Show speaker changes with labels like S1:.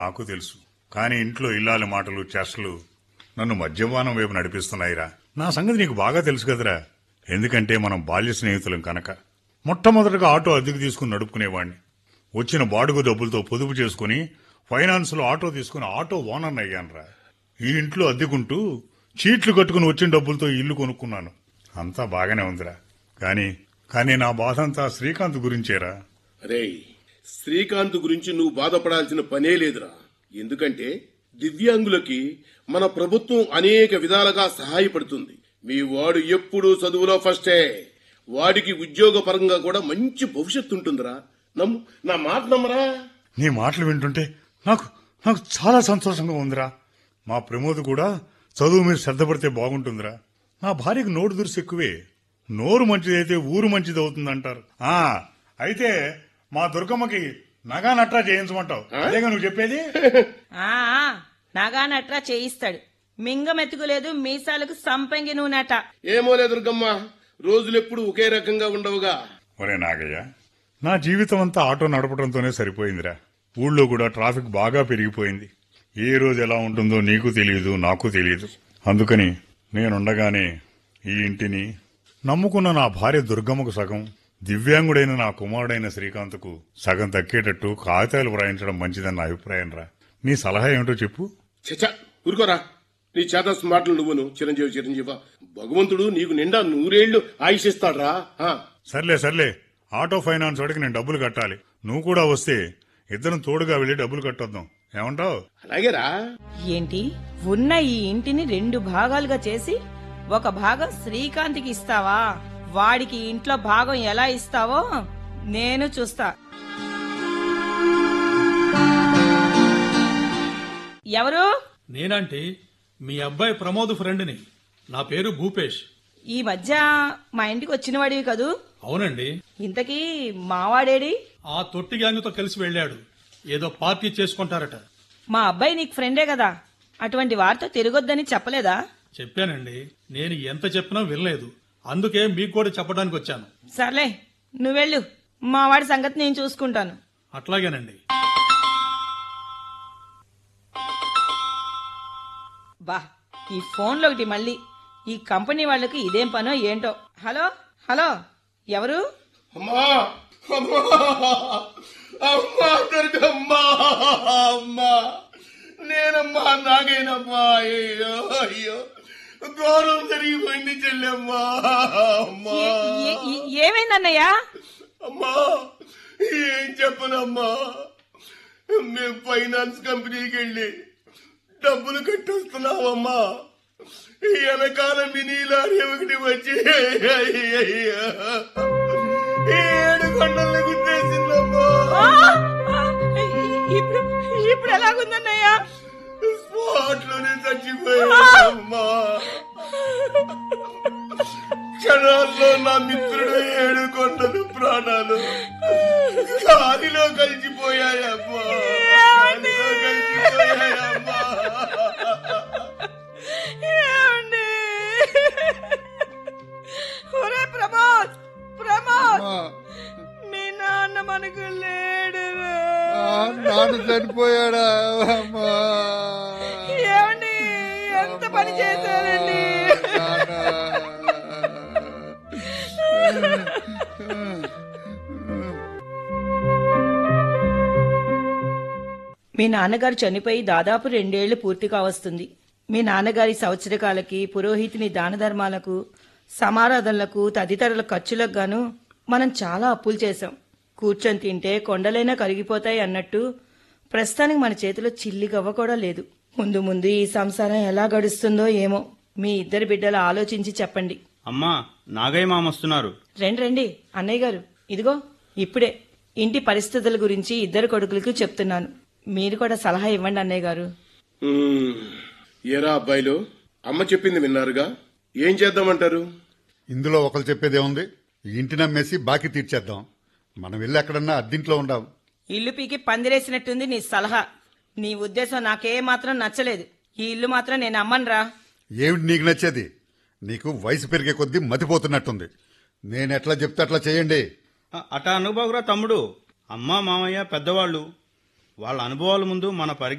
S1: నాకు తెలుసు కానీ ఇంట్లో ఇల్లాలి మాటలు చేష్టలు నన్ను మద్యపానం వైపు నడిపిస్తున్నాయిరా నా సంగతి నీకు బాగా తెలుసు కదరా ఎందుకంటే మనం బాల్య స్నేహితులం కనుక మొట్టమొదటగా ఆటో అద్దెకు తీసుకుని నడుపుకునేవాడిని వచ్చిన బాడుగు డబ్బులతో పొదుపు చేసుకుని ఫైనాన్స్ లో ఆటో తీసుకుని ఆటో ఓనర్ అయ్యానురా ఈ ఇంట్లో అద్దెకుంటూ చీట్లు కట్టుకుని వచ్చిన డబ్బులతో ఈ ఇల్లు కొనుక్కున్నాను అంతా బాగానే ఉందిరా కానీ కానీ నా బాధ అంతా శ్రీకాంత్ గురించేరా
S2: రేయ్ శ్రీకాంత్ గురించి నువ్వు బాధపడాల్సిన పనే లేదురా ఎందుకంటే దివ్యాంగులకి మన ప్రభుత్వం అనేక విధాలుగా సహాయపడుతుంది మీ వాడు ఎప్పుడూ చదువులో ఫస్టే వాడికి ఉద్యోగ పరంగా కూడా మంచి భవిష్యత్తు ఉంటుందిరా నమ్ము నా మాట నమ్మరా
S1: నీ మాటలు వింటుంటే నాకు నాకు చాలా సంతోషంగా ఉందిరా మా ప్రమోద్ కూడా చదువు మీద శ్రద్ధ పడితే బాగుంటుందిరా నా భార్యకు నోటు దురుసు ఎక్కువే నోరు మంచిదైతే ఊరు మంచిది అవుతుందంటారు ఆ అయితే మా దుర్గమ్మకి నగా నట్రా చేయించమంటావు అదేగా నువ్వు చెప్పేది
S3: ఆ ఆ, నగానట్రా చేయిస్తాడు మింగమెత్తుకులేదు మీసాలకు సంపంగి నూనెట
S2: ఏమోలే దుర్గమ్మ రోజులెప్పుడు ఒకే రకంగా ఉండవుగా
S1: ఒరే నాగయ్య నా జీవితం అంతా ఆటో నడపడంతోనే సరిపోయిందిరా ఊళ్ళో కూడా ట్రాఫిక్ బాగా పెరిగిపోయింది ఏ రోజు ఎలా ఉంటుందో నీకు తెలియదు నాకు తెలియదు అందుకని నేనుండగానే ఈ ఇంటిని నమ్ముకున్న నా భార్య దుర్గమ్మకు సగం దివ్యాంగుడైన నా కుమారుడైన శ్రీకాంత్కు సగం దక్కేటట్టు కాగితాలు వ్రాయించడం మంచిదని నా అభిప్రాయం రా నీ సలహా ఏమిటో చెప్పు
S2: చచ్చా ఊరుకోరా నీ చేత స్మార్ట్లు నువ్వును చిరంజీవి చిరంజీవ భగవంతుడు నీకు నిండా నూరేళ్లు ఆయుషిస్తాడ్రా ఆ.
S1: సర్లే సర్లే ఆటో ఫైనాన్స్ వాడికి నేను డబ్బులు కట్టాలి నువ్వు కూడా వస్తే ఇద్దరం తోడుగా వెళ్ళి డబ్బులు కట్టొద్దాం ఏమంటావు
S2: అలాగేరా
S3: ఏంటి ఉన్న ఈ ఇంటిని రెండు భాగాలుగా చేసి ఒక భాగం శ్రీకాంత్కి ఇస్తావా వాడికి ఇంట్లో భాగం ఎలా ఇస్తావో నేను చూస్తా ఎవరు
S4: నేనంటే మీ అబ్బాయి ప్రమోద్ ఫ్రెండ్ని నా పేరు భూపేష్
S3: ఈ మధ్య మా ఇంటికి వచ్చిన వాడివి కదూ
S4: అవునండి
S3: ఇంతకీ మావాడేడి
S4: ఆ తొట్టి గ్యాంగ్తో కలిసి వెళ్ళాడు ఏదో పార్టీ చేసుకుంటారట
S3: మా అబ్బాయి నీకు ఫ్రెండే కదా అటువంటి వారితో తిరగొద్దని చెప్పలేదా
S4: చెప్పానండి నేను ఎంత చెప్పినా వినలేదు అందుకే మీకు కూడా చెప్పడానికి వచ్చాను
S3: సర్లే నువ్వెళ్ళు మా వాడి సంగతి నేను చూసుకుంటాను
S4: అట్లాగేనండి
S3: బా ఈ ఫోన్లో ఒకటి మళ్ళీ ఈ కంపెనీ వాళ్ళకి ఇదేం పనో ఏంటో హలో హలో ఎవరు
S2: అమ్మా అమ్మా అమ్మా దుర్గమ్మా అమ్మా నేనమ్మా నాగేనమ్మా అయ్యో అయ్యో ఘోరం జరిగిపోయింది చెల్లెమ్మా అమ్మా
S3: ఏ- ఏ- ఏమైందన్నయ్యా
S2: అమ్మా ఏం చెప్పనమ్మా మేము ఫైనాన్స్ కంపెనీకి వెళ్ళి డబ్బులు కట్టొస్తున్నామమ్మా వెనకాల మినీ లారీ ఒకటి వచ్చి ఏడు కొండల్ని గుర్తేసిందమ్మా
S3: ఆ! ఆ! ఇప్పుడు ఇప్పుడు ఎలాగుందన్నయ్యా
S2: స్పాట్ లోనే చచ్చిపోయామ్మా క్షణాల్లో నా మిత్రుడు ఏడు కొండలు ప్రాణాలు గాలిలో కలిసిపోయాయమ్మా గాలిలో కలిసిపోయాయమ్మా
S3: ఏమండి? ఒరే ప్రమోద్ ప్రమోద్ మీ నాన్న మనకు లేడు
S5: నాన్న చనిపోయాడా అమ్మా
S3: ఏమండి ఎంత పని చేశారండి మీ నాన్నగారు చనిపోయి దాదాపు రెండేళ్లు పూర్తి కావస్తుంది మీ నాన్నగారి సంవత్సరకాలకి పురోహితుని దాన ధర్మాలకు సమారాధనలకు తదితరుల ఖర్చులకు గాను మనం చాలా అప్పులు చేశాం కూర్చొని తింటే కొండలైనా కరిగిపోతాయి అన్నట్టు ప్రస్తుతానికి మన చేతిలో చిల్లి గవ్వ కూడా లేదు ముందు ముందు ఈ సంసారం ఎలా గడుస్తుందో ఏమో మీ ఇద్దరు బిడ్డలు ఆలోచించి చెప్పండి
S6: అమ్మా నాగయ్య మామ వస్తున్నారు
S3: రండి రండి అన్నయ్య గారు ఇదిగో ఇప్పుడే ఇంటి పరిస్థితుల గురించి ఇద్దరు కొడుకులకు చెప్తున్నాను మీరు కూడా సలహా ఇవ్వండి అన్నయ్య గారు
S2: ఉమ్, ఏరా అబ్బాయిలు అమ్మ చెప్పింది విన్నారుగా ఏం చేద్దామంటారు
S5: ఇందులో ఒకరు చెప్పేది ఏముంది ఈ ఇంటి నమ్మేసి బాకీ తీర్చేద్దాం మనం వెళ్ళి ఎక్కడన్నా అద్దింట్లో ఉండాం
S3: ఇల్లు పీకి పందిరేసినట్టుంది నీ సలహా నీ ఉద్దేశం నాకే మాత్రం నచ్చలేదు ఈ ఇల్లు మాత్రం నేను అమ్మనురా
S5: ఏమిటి నీకు నచ్చేది నీకు వయసు పెరిగే కొద్దీ మతిపోతున్నట్టుంది నేను ఎట్లా చెప్తే అట్లా చేయండి
S6: అ- అటా అనుభవరా తమ్ముడు అమ్మా మామయ్య పెద్దవాళ్ళు వాళ్ళ అనుభవాల ముందు మన పరి